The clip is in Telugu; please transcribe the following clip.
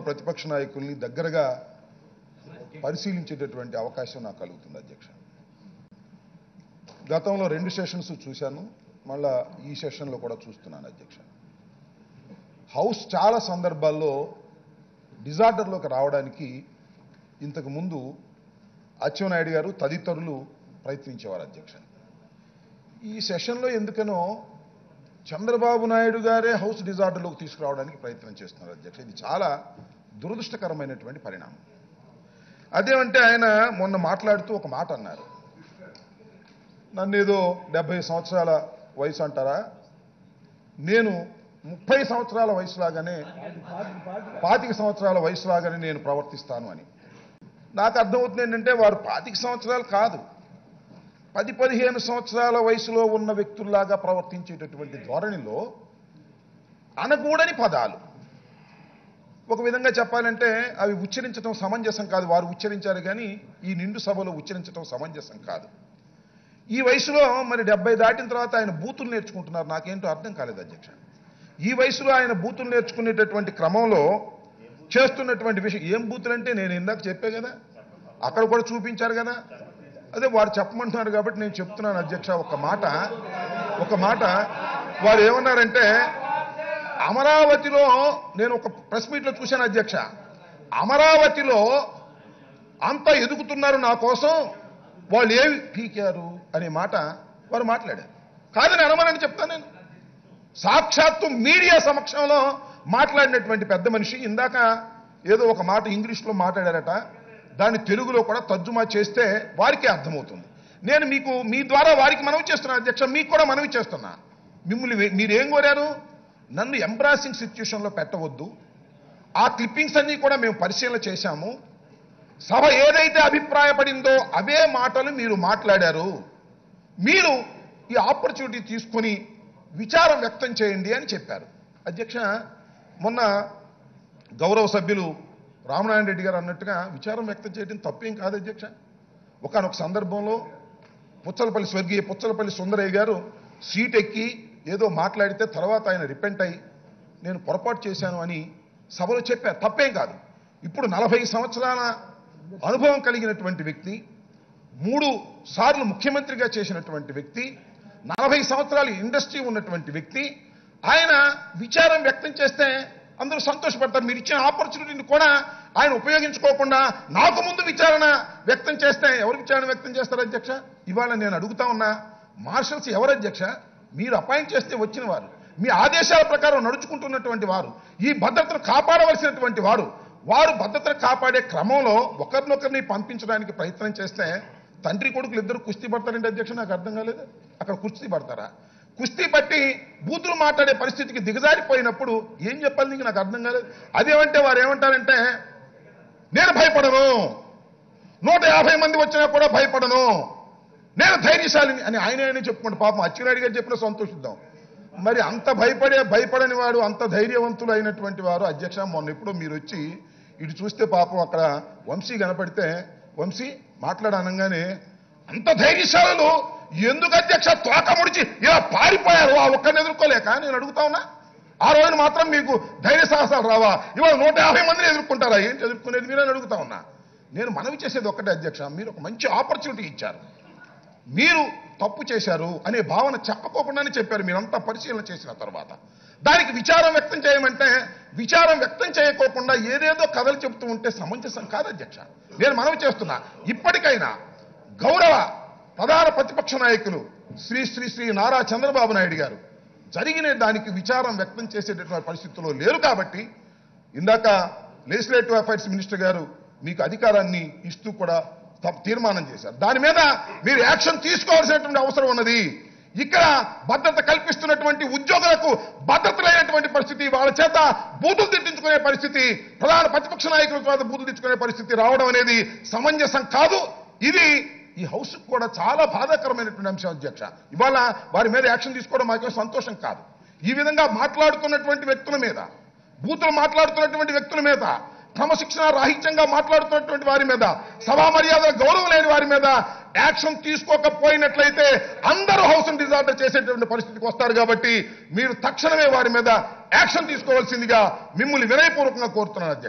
ప్రతిపక్ష నాయకుల్ని దగ్గరగా పరిశీలించేటటువంటి అవకాశం నాకు కలుగుతుంది అధ్యక్ష గతంలో రెండు సెషన్స్ చూశాను మళ్ళా ఈ సెషన్లో కూడా చూస్తున్నాను అధ్యక్ష హౌస్ చాలా సందర్భాల్లో డిజార్డర్లోకి రావడానికి ఇంతకు ముందు అచ్చెన్నాయుడు గారు తదితరులు ప్రయత్నించేవారు అధ్యక్ష ఈ సెషన్లో ఎందుకనో చంద్రబాబు నాయుడు గారే హౌస్ డిజార్డర్లోకి తీసుకురావడానికి ప్రయత్నం చేస్తున్నారు అధ్యక్ష ఇది చాలా దురదృష్టకరమైనటువంటి పరిణామం అదేమంటే ఆయన మొన్న మాట్లాడుతూ ఒక మాట అన్నారు నన్ను ఏదో డెబ్బై సంవత్సరాల వయసు అంటారా నేను ముప్పై సంవత్సరాల వయసులాగానే పాతిక సంవత్సరాల వయసులాగానే నేను ప్రవర్తిస్తాను అని నాకు అర్థమవుతుంది ఏంటంటే వారు పాతిక సంవత్సరాలు కాదు పది పదిహేను సంవత్సరాల వయసులో ఉన్న వ్యక్తుల్లాగా ప్రవర్తించేటటువంటి ధోరణిలో అనకూడని పదాలు ఒక విధంగా చెప్పాలంటే అవి ఉచ్చరించడం సమంజసం కాదు వారు ఉచ్చరించారు కానీ ఈ నిండు సభలో ఉచ్చరించడం సమంజసం కాదు ఈ వయసులో మరి డెబ్బై దాటిన తర్వాత ఆయన బూతులు నేర్చుకుంటున్నారు నాకేంటో అర్థం కాలేదు అధ్యక్ష ఈ వయసులో ఆయన బూతులు నేర్చుకునేటటువంటి క్రమంలో చేస్తున్నటువంటి విషయం ఏం బూతులు అంటే నేను ఇందాక చెప్పే కదా అక్కడ కూడా చూపించారు కదా అదే వారు చెప్పమంటున్నారు కాబట్టి నేను చెప్తున్నాను అధ్యక్ష ఒక మాట ఒక మాట వారు ఏమన్నారంటే అమరావతిలో నేను ఒక ప్రెస్ మీట్లో చూశాను అధ్యక్ష అమరావతిలో అంత ఎదుగుతున్నారు నా కోసం వాళ్ళు ఏమి పీకారు అనే మాట వారు మాట్లాడారు కాదని అనమనని చెప్తాను నేను సాక్షాత్తు మీడియా సమక్షంలో మాట్లాడినటువంటి పెద్ద మనిషి ఇందాక ఏదో ఒక మాట ఇంగ్లీష్లో మాట్లాడారట దాన్ని తెలుగులో కూడా తర్జుమా చేస్తే వారికి అర్థమవుతుంది నేను మీకు మీ ద్వారా వారికి మనవి చేస్తున్నా అధ్యక్ష మీకు కూడా మనవి చేస్తున్నా మిమ్మల్ని వే- మీరేం కోరారు నన్ను ఎంబ్రాసింగ్ సిచ్యుయేషన్లో పెట్టవద్దు ఆ క్లిప్పింగ్స్ అన్నీ కూడా మేము పరిశీలన చేశాము సభ ఏదైతే అభిప్రాయపడిందో అవే మాటలు మీరు మాట్లాడారు మీరు ఈ ఆపర్చునిటీ తీసుకొని విచారం వ్యక్తం చేయండి అని చెప్పారు అధ్యక్ష మొన్న గౌరవ సభ్యులు రామనారాయణ రెడ్డి గారు అన్నట్టుగా విచారం వ్యక్తం చేయడం తప్పేం కాదు అధ్యక్ష ఒకనొక సందర్భంలో పుచ్చలపల్లి స్వర్గీయ పుచ్చలపల్లి సుందరయ్య గారు సీట్ ఎక్కి ఏదో మాట్లాడితే తర్వాత ఆయన రిపెంట్ అయ్యి నేను పొరపాటు చేశాను అని సభలో చెప్పారు తప్పేం కాదు ఇప్పుడు నలభై సంవత్సరాల అనుభవం కలిగినటువంటి వ్యక్తి మూడు సార్లు ముఖ్యమంత్రిగా చేసినటువంటి వ్యక్తి నలభై సంవత్సరాలు ఇండస్ట్రీ ఉన్నటువంటి వ్యక్తి ఆయన విచారం వ్యక్తం చేస్తే అందరూ సంతోషపడతారు మీరు ఇచ్చిన ఆపర్చునిటీని కూడా ఆయన ఉపయోగించుకోకుండా నాకు ముందు విచారణ వ్యక్తం చేస్తే ఎవరు విచారణ వ్యక్తం చేస్తారు అధ్యక్ష ఇవాళ నేను అడుగుతా ఉన్నా మార్షల్స్ ఎవరు అధ్యక్ష మీరు అపాయింట్ చేస్తే వచ్చిన వారు మీ ఆదేశాల ప్రకారం నడుచుకుంటున్నటువంటి వారు ఈ భద్రతను కాపాడవలసినటువంటి వారు వారు భద్రతను కాపాడే క్రమంలో ఒకరినొకరిని పంపించడానికి ప్రయత్నం చేస్తే తండ్రి కొడుకులు ఇద్దరు కుస్తీ పడతారంటే అధ్యక్ష నాకు అర్థం కాలేదు అక్కడ కుస్తీ పడతారా కుస్తీ పట్టి బూతులు మాట్లాడే పరిస్థితికి దిగజారిపోయినప్పుడు ఏం చెప్పాలి నీకు నాకు అర్థం కాలేదు అదేమంటే వారు ఏమంటారంటే నేను భయపడను నూట యాభై మంది వచ్చినా కూడా భయపడను నేను ధైర్యశాలిని అని ఆయన ఆయన చెప్పుకోండి పాపం అచ్చెన్నాయుడు గారు చెప్పిన సంతోషిద్దాం మరి అంత భయపడే భయపడని వాడు అంత ధైర్యవంతులు అయినటువంటి వారు అధ్యక్ష మొన్న ఎప్పుడో మీరు వచ్చి ఇటు చూస్తే పాపం అక్కడ వంశీ కనపడితే వంశీ మాట్లాడనగానే అంత ధైర్యశాలలు ఎందుకు అధ్యక్ష తోక ముడిచి ఇలా పారిపోయారు ఆ ఒక్కరిని ఎదుర్కోలేక నేను అడుగుతా ఉన్నా ఆ రోజున మాత్రం మీకు ధైర్య సాహసాలు రావా ఇవాళ నూట యాభై మందిని ఎదుర్కొంటారా ఏంటి ఎదుర్కొనేది మీరని అడుగుతా ఉన్నా నేను మనవి చేసేది ఒక్కటే అధ్యక్ష మీరు ఒక మంచి ఆపర్చునిటీ ఇచ్చారు మీరు తప్పు చేశారు అనే భావన చెప్పకోకుండానే చెప్పారు మీరంతా పరిశీలన చేసిన తర్వాత దానికి విచారం వ్యక్తం చేయమంటే విచారం వ్యక్తం చేయకోకుండా ఏదేదో కథలు చెప్తూ ఉంటే సమంజసం కాదు అధ్యక్ష నేను మనవి చేస్తున్నా ఇప్పటికైనా గౌరవ ప్రధాన ప్రతిపక్ష నాయకులు శ్రీ శ్రీ శ్రీ నారా చంద్రబాబు నాయుడు గారు జరిగిన దానికి విచారం వ్యక్తం చేసేటటువంటి పరిస్థితుల్లో లేరు కాబట్టి ఇందాక లెజిస్లేటివ్ అఫైర్స్ మినిస్టర్ గారు మీకు అధికారాన్ని ఇస్తూ కూడా త- తీర్మానం చేశారు దాని మీద మీరు యాక్షన్ తీసుకోవాల్సినటువంటి అవసరం ఉన్నది ఇక్కడ భద్రత కల్పిస్తున్నటువంటి ఉద్యోగులకు భద్రత లేనటువంటి పరిస్థితి వాళ్ళ చేత బూతులు తిట్టించుకునే పరిస్థితి ప్రధాన ప్రతిపక్ష నాయకుల చేత బూతులు తిట్టుకునే పరిస్థితి రావడం అనేది సమంజసం కాదు ఇది ఈ హౌస్ కూడా చాలా బాధాకరమైనటువంటి అంశం అధ్యక్ష ఇవాళ వారి మీద యాక్షన్ తీసుకోవడం మాకేం సంతోషం కాదు ఈ విధంగా మాట్లాడుతున్నటువంటి వ్యక్తుల మీద బూతులు మాట్లాడుతున్నటువంటి వ్యక్తుల మీద క్రమశిక్షణ రాహిత్యంగా మాట్లాడుతున్నటువంటి వారి మీద సభా మర్యాద గౌరవం లేని వారి మీద యాక్షన్ తీసుకోకపోయినట్లయితే అందరూ హౌస్ డిజార్డర్ చేసేటువంటి పరిస్థితికి వస్తారు కాబట్టి మీరు తక్షణమే వారి మీద యాక్షన్ తీసుకోవాల్సిందిగా మిమ్మల్ని వినయపూర్వకంగా కోరుతున్నాను అధ్యక్ష